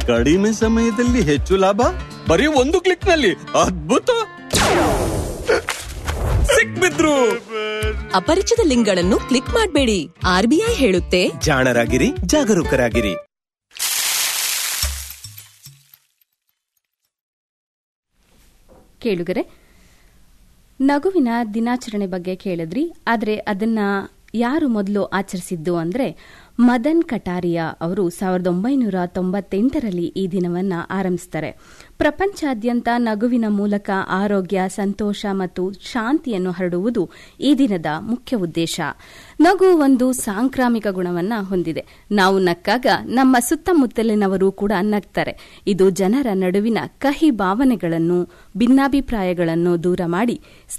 ಕಡಿಮೆ ಸಮಯದಲ್ಲಿ ಹೆಚ್ಚು ಲಾಭ ಬರೀ ಒಂದು ಕ್ಲಿಕ್ ನಲ್ಲಿ ಅದ್ಭುತ ಸಿಕ್ಬಿದ್ರು ಅಪರಿಚಿತ ಲಿಂಕ್ಗಳನ್ನು ಕ್ಲಿಕ್ ಮಾಡಬೇಡಿ ಆರ್ಬಿಐ ಹೇಳುತ್ತೆ ಜಾಣರಾಗಿರಿ ಜಾಗರೂಕರಾಗಿರಿ ಕೇಳುಗರೆ ನಗುವಿನ ದಿನಾಚರಣೆ ಬಗ್ಗೆ ಕೇಳಿದ್ರಿ ಆದರೆ ಅದನ್ನ ಯಾರು ಮೊದಲು ಆಚರಿಸಿದ್ದು ಅಂದ್ರೆ ಮದನ್ ಕಟಾರಿಯಾ ಅವರು ಸಾವಿರದ ಒಂಬೈನೂರ ತೊಂಬತ್ತೆಂಟರಲ್ಲಿ ಈ ದಿನವನ್ನ ಆರಂಭಿಸ್ತಾರೆ ಪ್ರಪಂಚಾದ್ಯಂತ ನಗುವಿನ ಮೂಲಕ ಆರೋಗ್ಯ ಸಂತೋಷ ಮತ್ತು ಶಾಂತಿಯನ್ನು ಹರಡುವುದು ಈ ದಿನದ ಮುಖ್ಯ ಉದ್ದೇಶ ನಗು ಒಂದು ಸಾಂಕ್ರಾಮಿಕ ಗುಣವನ್ನ ಹೊಂದಿದೆ ನಾವು ನಕ್ಕಾಗ ನಮ್ಮ ಸುತ್ತಮುತ್ತಲಿನವರು ಕೂಡ ನಗ್ತಾರೆ ಇದು ಜನರ ನಡುವಿನ ಕಹಿ ಭಾವನೆಗಳನ್ನು ಭಿನ್ನಾಭಿಪ್ರಾಯಗಳನ್ನು ದೂರ ಮಾಡಿ